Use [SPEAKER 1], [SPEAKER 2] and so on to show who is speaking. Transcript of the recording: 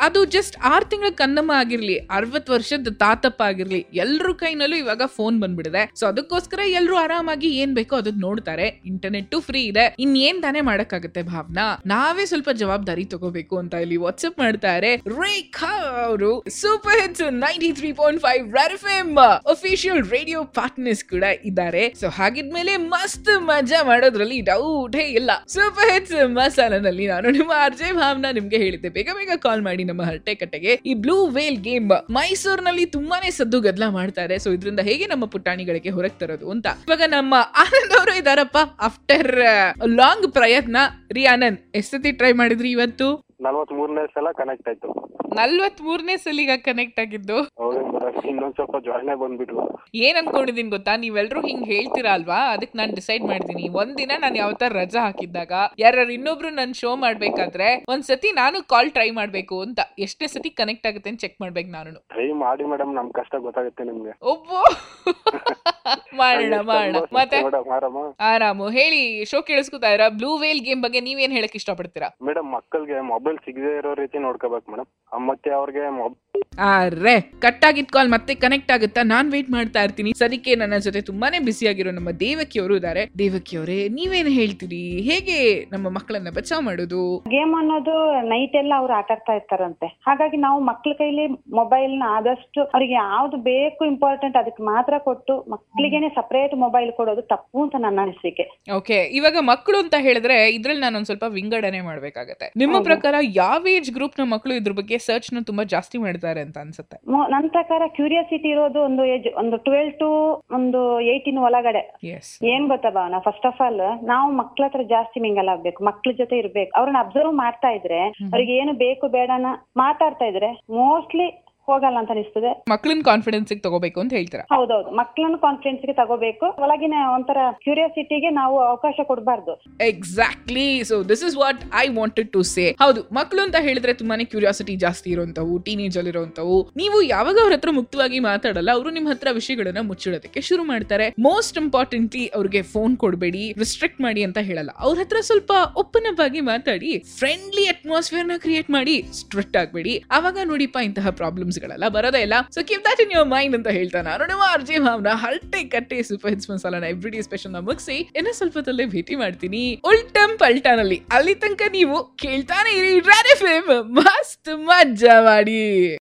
[SPEAKER 1] ಅದು just R ತಿಂಗಳ ಕನ್ನಮ್ಮ ಆಗಿರ್ಲಿ ಅರವತ್ ವರ್ಷದ ತಾತಪ್ಪ ಆಗಿರ್ಲಿ ಎಲ್ರ ಕೈನಲ್ಲೂ ಇವಾಗ ಫೋನ್ ಬಂದ್ಬಿಡಿದೆ ಸೊ ಅದಕ್ಕೋಸ್ಕರ ಎಲ್ರು ಆರಾಮಾಗಿ ಏನ್ ಬೇಕೋ ಅದನ್ನ ನೋಡ್ತಾರೆ ಇಂಟರ್ನೆಟ್ ಫ್ರೀ ಇದೆ ಇನ್ನೇನ್ ತಾನೇ ಮಾಡಕ್ಕಾಗತ್ತೆ ಭಾವನಾ ನಾವೇ ಸ್ವಲ್ಪ ಜವಾಬ್ದಾರಿ ತಗೋಬೇಕು ಅಂತ ಇಲ್ಲಿ ವಾಟ್ಸ್ಆಪ್ ಮಾಡ್ತಾರೆ ರೇಖಾ ಅವರು super hits ninety three point five red FM official radio partners ಕೂಡ ಇದ್ದಾರೆ ಸೊ ಹಾಗಿದ್ಮೇಲೆ ಮಸ್ತ್ ಮಜಾ ಮಾಡೋದ್ರಲ್ಲಿ ಡೌಟೇ ಇಲ್ಲ ಸೂಪರ್ ಹಿಟ್ಸ್ ಮಸಾಲನಲ್ಲಿ ನಾನು ನಿಮ್ಮ ಅರ್ಜಯ್ ಭಾವನಾ ನಿಮ್ಗೆ ಹೇಳಿದ್ದೆ ಬೇಗ ಬೇಗ ಕಾಲ್ ಮಾಡಿ ನಮ್ಮ ಹರಟೆ ಕಟ್ಟೆಗೆ ಈ ಬ್ಲೂ ವೇಲ್ ಗೇಮ್ ಮೈಸೂರಿನಲ್ಲಿ ತುಂಬಾನೇ ಸದ್ದು ಗದ್ದಲ ಮಾಡ್ತಾರೆ ಸೊ ಇದರಿಂದ ಹೇಗೆ ನಮ್ಮ ಪುಟಾಣಿಗಳಿಗೆ ಹೊರಗೆ ತರೋದು ಅಂತ ಇವಾಗ ನಮ್ಮ ಆನಂದ್ ಅವರು ಇದಾರಪ್ಪ ಆಫ್ಟರ್ ಲಾಂಗ್ ಪ್ರಯತ್ನ ರೀ ಆನಂದ್ ಎಷ್ಟತಿ ಟ್ರೈ ಮಾಡಿದ್ರಿ ಇವತ್ತು
[SPEAKER 2] ನಲ್ವತ್ ಮೂರನೇ ಸಲ ಕನೆಕ್ಟ್ ಆಯ್ತು
[SPEAKER 1] ನಲ್ವತ್ ಮೂರನೇ ಸಲಿಗ ಕನೆಕ್ಟ್ ಆಗಿದ್ದು
[SPEAKER 2] ಹೌದು ಮೇಡಮ್ ಇನ್ನೊಂದ್ ಸ್ವಲ್ಪ ಜ್ವಾಳನೆ ಬಂದ್ಬಿಟ್ರು
[SPEAKER 1] ಏನ್ ಅನ್ಕೊಂಡಿದೀನಿ ಗೊತ್ತಾ ನೀವೆಲ್ರೂ ಹಿಂಗ್ ಹೇಳ್ತೀರಾ ಅಲ್ವಾ ಅದಕ್ಕೆ ನಾನು ಡಿಸೈಡ್ ಮಾಡಿದೀನಿ ಒಂದಿನ ನಾನು ಯಾವ ತರ ರಜಾ ಹಾಕಿದ್ದಾಗ ಯಾರು ಇನ್ನೊಬ್ರು ನನ್ ಶೋ ಮಾಡ್ಬೇಕಾದ್ರೆ ಒಂದ್ ಸತಿ ನಾನು ಕಾಲ್ ಟ್ರೈ ಮಾಡ್ಬೇಕು ಅಂತ ಎಷ್ಟೇ ಸತಿ ಕನೆಕ್ಟ್ ಆಗುತ್ತೆ ಅಂತ ಚೆಕ್ ಮಾಡ್ಬೇಕು ನಾನು
[SPEAKER 2] ಟ್ರೈ ಮಾಡಿ ಮೇಡಮ್ ನಮ್ ಕಷ್ಟ ಗೊತ್ತಾಗುತ್ತೆ ನಿಮ್ಗೆ
[SPEAKER 1] ಒಬ್ಬೋ ಮಾಡೋಣ ಮಾಡೋಣ ಮತ್ತೆ
[SPEAKER 2] ಮೇಡಮ್ ಆರಾಮ
[SPEAKER 1] ಆರಾಮು ಹೇಳಿ ಶೋ ಕೇಳಿಸ್ಕೊತಾ ಇರ ಬ್ಲೂ ವೇಲ್ ಗೇಮ್ ಬಗ್ಗೆ ನೀವೇನ್ ಹೇಳಕ್ ಇಷ್ಟಪಡ್ತೀರಾ
[SPEAKER 2] ಮೇಡಮ್ ಮಕ್ಕಳಿಗೆ ಮೊಬೈಲ್ ಸಿಗದೆ ಇರೋ ರೀತಿ ನೋಡ್ಕೋಬೇಕು ಮೇಡಮ್ ಮತ್ತೆ ಅವ್ರಿಗೆ ಮೊಬ್
[SPEAKER 1] ಅರೆ ಕಟ್ ಆಗಿದ್ ಕಾಲ್ ಮತ್ತೆ ಕನೆಕ್ಟ್ ಆಗುತ್ತಾ ನಾನ್ ವೇಟ್ ಮಾಡ್ತಾ ಇರ್ತೀನಿ ಸದ್ಯಕ್ಕೆ ನನ್ನ ಜೊತೆ ತುಂಬಾನೇ ಬಿಸಿ ಆಗಿರೋ ನಮ್ಮ ದೇವಕಿ ಅವರು ಇದ್ದಾರೆ ದೇವಕಿ ಅವರೇ ನೀವೇನ್ ಹೇಳ್ತೀರಿ ಹೇಗೆ ನಮ್ಮ ಮಕ್ಕಳನ್ನ ಬಚಾವ್ ಮಾಡೋದು
[SPEAKER 3] ಗೇಮ್ ಅನ್ನೋದು ನೈಟ್ ಎಲ್ಲ ಅವ್ರು ಆಟ ಆಡ್ತಾ ಇರ್ತಾರಂತೆ ಹಾಗಾಗಿ ನಾವು ಮಕ್ಳ ಕೈಲಿ ಮೊಬೈಲ್ ನ ಆದಷ್ಟು ಅವ್ರಿಗೆ ಯಾವ್ದು ಬೇಕು ಇಂಪಾರ್ಟೆಂಟ್ ಅದಕ್ಕೆ ಮಾತ್ರ ಕೊಟ್ಟು ಮಕ್ಳಿಗೇನೆ ಸಪರೇಟ್ ಮೊಬೈಲ್ ಕೊಡೋದು ತಪ್ಪು ಅಂತ ನನ್ನ ಅನಿಸಿಕೆ
[SPEAKER 1] ಓಕೆ ಇವಾಗ ಮಕ್ಕಳು ಅಂತ ಹೇಳಿದ್ರೆ ಇದ್ರಲ್ಲಿ ನಾನು ಒಂದ್ ಸ್ವಲ್ಪ ವಿಂಗಡಣೆ ಮಾಡ್ಬೇಕಾಗತ್ತೆ ನಿಮ್ಮ
[SPEAKER 3] ಹೌದು.
[SPEAKER 1] ಪ್ರಕಾರ ಯಾವ ಏಜ್ ಗ್ರೂಪ್ ನ ಮಕ್ಕಳು ಇದ್ರ ಬಗ್ಗೆ ಸರ್ಚ್ ನ ತುಂಬಾ ಜಾಸ್ತಿ ಮಾಡ್ತಾರೆ ಅಂತ ಅನ್ಸುತ್ತೆ
[SPEAKER 3] ಮೊ- ನನ್ ಪ್ರಕಾರ ಕ್ಯೂರಿಯಾಸಿಟಿ ಇರೋದು ಒಂದು ಏಜ್ ಒಂದು ಟ್ವೆಲ್ ಟು ಒಂದು ಏಯ್ಟೀನ್ ಒಳಗಡೆ
[SPEAKER 1] ಎಸ್
[SPEAKER 3] ಏನ್ ಗೊತ್ತಾ ಭಾವನಾ ಫಸ್ಟ್ ಆಫ್ ಆಲ್ ನಾವು ಮಕ್ಳ ಹತ್ರ ಜಾಸ್ತಿ ಮಿಂಗಲ್ ಆಗ್ಬೇಕು ಮಕ್ಳ ಜೊತೆ ಇರ್ಬೇಕು ಅವ್ರನ್ನ ಅಬ್ಸರ್ವ್ ಮಾಡ್ತಾ ಇದ್ರೆ ಅವ್ರಿಗೆ ಏನು ಬೇಕು ಬೇಡನ ಮಾತಾಡ್ತಾ ಇದ್ರೆ ಮೋಸ್ಟ್ಲಿ ಹೋಗಲ್ಲ ಅಂತ ಅನಿಸ್ತದೆ
[SPEAKER 1] ಮಕ್ಕಳನ್ನ ಕಾನ್ಫಿಡೆನ್ಸ್ ತಗೋಬೇಕು ಅಂತ ಹೇಳ್ತೀರಾ
[SPEAKER 3] ಹೌದೌದು ಮಕ್ಳನ್ನ ಕಾನ್ಫಿಡೆನ್ಸ್ ಗೆ ತಗೋಬೇಕು ಒಳಗಿನ ಒಂಥರ ಕ್ಯೂರಿಯಾಸಿಟಿಗೆ ನಾವು ಅವಕಾಶ ಕೊಡಬಾರ್ದು
[SPEAKER 1] exactly so this is what I wanted to say ಹೌದು ಮಕ್ಕಳು ಅಂತ ಹೇಳಿದ್ರೆ ತುಂಬಾನೇ ಕ್ಯೂರಿಯಾಸಿಟಿ ಜಾಸ್ತಿ ಇರುವಂತವು ಟೀನೇಜ್ ಅಲ್ಲಿ ಇರುವಂತವು ನೀವು ಯಾವಾಗ ಅವ್ರ ಹತ್ರ ಮುಕ್ತವಾಗಿ ಮಾತಾಡಲ್ಲ ಅವರು ನಿಮ್ಮ ಹತ್ರ ವಿಷಯಗಳನ್ನ ಮುಚ್ಚಿಡೋದಕ್ಕೆ ಶುರು ಮಾಡ್ತಾರೆ ಮೋಸ್ಟ್ ಇಂಪಾರ್ಟೆಂಟ್ಲಿ ಅವ್ರಿಗೆ ಫೋನ್ ಕೊಡಬೇಡಿ ರಿಸ್ಟ್ರಿಕ್ಟ್ ಮಾಡಿ ಅಂತ ಹೇಳಲ್ಲ ಅವ್ರ ಹತ್ರ ಸ್ವಲ್ಪ ಓಪನ್ ಅಪ್ ಆಗಿ ಮಾತಾಡಿ ಫ್ರೆಂಡ್ಲಿ ಅಟ್ಮಾಸ್ಫಿಯರ್ ನ ಕ್ರಿಯೇಟ್ ಮಾಡಿ ಸ್ಟ್ರಿಕ್ಟ್ ಆಗ್ಬೇಡಿ ಅವಾಗ ನೋಡಿಪ್ಪ ಇಂತಹ ಪ್ರಾಬ್ಲಮ್ಸ್ ಗಳೆಲ್ಲ ಬರೋದೇ ಇಲ್ಲ so keep that in your mind ಅಂತ ಹೇಳ್ತಾ ನಾನು ನಿಮ್ಮ ಅರ್ಜಿ ಭಾವನ ಹರಟೆ ಕಟ್ಟೆ ಸೂಪರ್ ಹಿಟ್ಸ್ ಮಸಾಲಾನ ಎವ್ರಿ ಡೇ ಸ್ಪೆಷಲ್ ನ ಮುಗಿಸಿ ಇನ್ನ ಸ್ವಲ್ಪದಲ್ಲೇ ಭೇಟಿ ಮಾಡ್ತೀನಿ ಉಲ್ಟಂ ಪಲ್ಟಾನಲ್ಲಿ ಅಲ್ಲಿ ತನಕ ನೀವು ಕೇಳ್ತಾನೆ ಇರಿ ರ್ಯಾಡ್ ಎಫ್ ಮಸ್ತ್ ಮಜ್ಜಾ ಮಾಡಿ